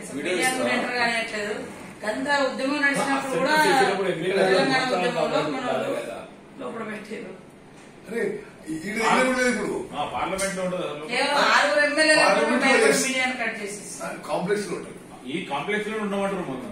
అసలు videos media కూడా ఆ. ఎంటర్ కానియట్లేదు గంత ఉద్యమం నడిచినప్పుడు ఆ, కూడా చేసినప్పుడు ఎమ్మెల్యేలు తెలంగాణ మొత్తం ఉద్యమంలో మొత్తం మన వాళ్ళు కదా. లోపల పెట్టారు అరే ఈడ దగ్గర ఉండేది ఇప్పుడు ఆ, పార్లమెంట్ లో ఉంటుంది అసలు. కేవలం ఆరుగురు ఎమ్మెల్యేలు పార్లమెంట్ లో yes. మీడియాను కట్ చేసేసి కాంప్లెక్స్ లో ఉంటుంది ఈ కాంప్లెక్స్ లో ఉండమంటారు మొన్న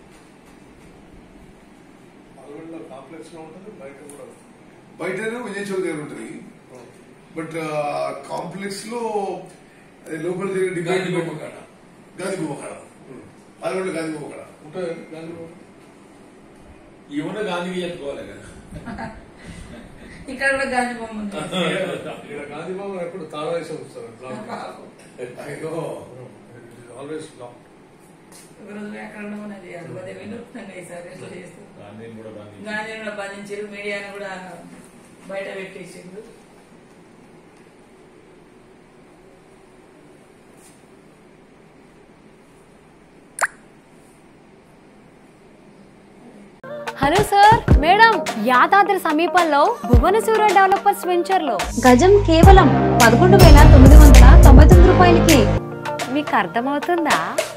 పార్లమెంట్లో కాంప్లెక్స్ లో ఉంటుంది బయట కూడా బయట విజయ్ చౌదరి గారు ఉంటుంది బట్ కాంప్లెక్స్ లో అదే లోపల జరిగే గాంధీ బొమ్మ కాడ. గాంధీ బొమ్మ కాడ పార్లమెంట్ గాంధీ బొమ్మ కాడ ఉంటుంది గాంధీ భవన్. ఈ ఉన్న గాంధీకి చెప్పుకోవాలి కదా ఇక్కడ కూడా గాంధీ బొమ్మ ఉంది ఇక్కడ గాంధీ భవన్ ఎప్పుడు తాళవేసి వస్తారు అయ్యో ఆల్వేస్ లాక్ ఒక రోజు ఎక్కడ ఉన్నది అది అదే వినూత్నంగా ఈసారి ఎట్లా చేస్తారు గాంధీ కూడా గాంధీ గాంధీని కూడా బంధించారు మీడియాను కూడా బయట పెట్టేసిండు హలో సార్ మేడం యాదాద్రి సమీపంలో భువనసూర డెవలపర్స్ వెంచర్ లో గజం కేవలం పదకొండు వేల తొమ్మిది వందల తొంభై తొమ్మిది రూపాయలకి మీకు అర్థమవుతుందా